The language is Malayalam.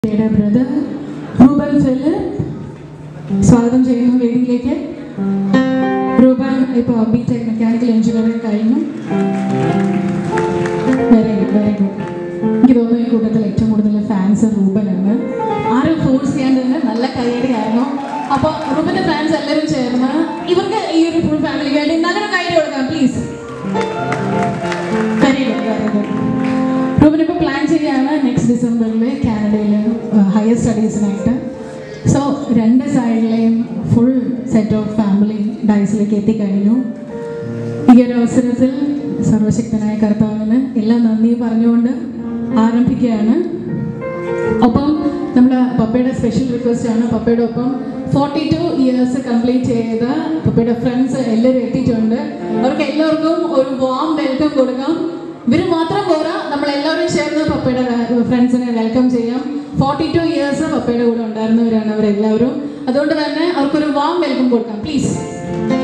യുടെ ബ്രദർ റൂബൻ ഫിലിപ്പ് സ്വാഗതം ചെയ്യുന്നു വേദിയിലേക്ക് റൂബൻ ഇപ്പോൾ ബി ടെക് മെക്കാനിക്കൽ എഞ്ചിനീയറിംഗ് കഴിഞ്ഞു വെരി ഗുഡ് വെരി ഗുഡ് എനിക്ക് തോന്നുന്നു ഈ കൂട്ടത്തിൽ ഏറ്റവും കൂടുതൽ ഫാൻസ് റൂബനാണ് ആരും ഫോഴ്സ് ചെയ്യാണ്ട് നല്ല കൈയടിയായിരുന്നു അപ്പോൾ റൂബന്റെ ഫാൻസ് എല്ലാവരും ചേർന്ന് ഇവർക്ക് ഈ ഒരു ഫുൾ ഫാമിലിക്ക് വേണ്ടി നല്ലൊരു കൈയടി കൊടുക്കാം please very good very good Reuben ഇപ്പോൾ പ്ലാൻ ചെയ്യാണ് നെക്സ്റ്റ് ഡിസംബറിൽ കാനഡയിൽ ഹയർ സ്റ്റഡീസിനായിട്ട് സോ രണ്ട് സൈഡിലെയും ഫുൾ സെറ്റ് ഓഫ് ഫാമിലി ഡൈസിലേക്ക് എത്തിക്കഴിഞ്ഞു ഈ ഒരു അവസരത്തിൽ സർവശക്തനായ കർത്താവിന് എല്ലാ നന്ദിയും പറഞ്ഞുകൊണ്ട് ആരംഭിക്കുകയാണ് ഒപ്പം നമ്മുടെ പപ്പയുടെ സ്പെഷ്യൽ റിക്വസ്റ്റ് ആണ് പപ്പയുടെ ഒപ്പം ഫോർട്ടി ടു ഇയേഴ്സ് കംപ്ലീറ്റ് ചെയ്ത പപ്പയുടെ ഫ്രണ്ട്സ് എല്ലാവരും എത്തിയിട്ടുണ്ട് അവർക്ക് എല്ലാവർക്കും ഒരു വാം വെൽക്കം കൊടുക്കാം ഇവർ മാത്രം പോരാ നമ്മൾ എല്ലാവരും ചേർന്ന് പപ്പയുടെ ഫ്രണ്ട്സിനെ വെൽക്കം ചെയ്യാം ഫോർട്ടി ടു ഇയേഴ്സ് പപ്പയുടെ കൂടെ ഉണ്ടായിരുന്നവരാണ് അവരെല്ലാവരും അതുകൊണ്ട് തന്നെ അവർക്കൊരു വാം വെൽക്കം കൊടുക്കാം പ്ലീസ്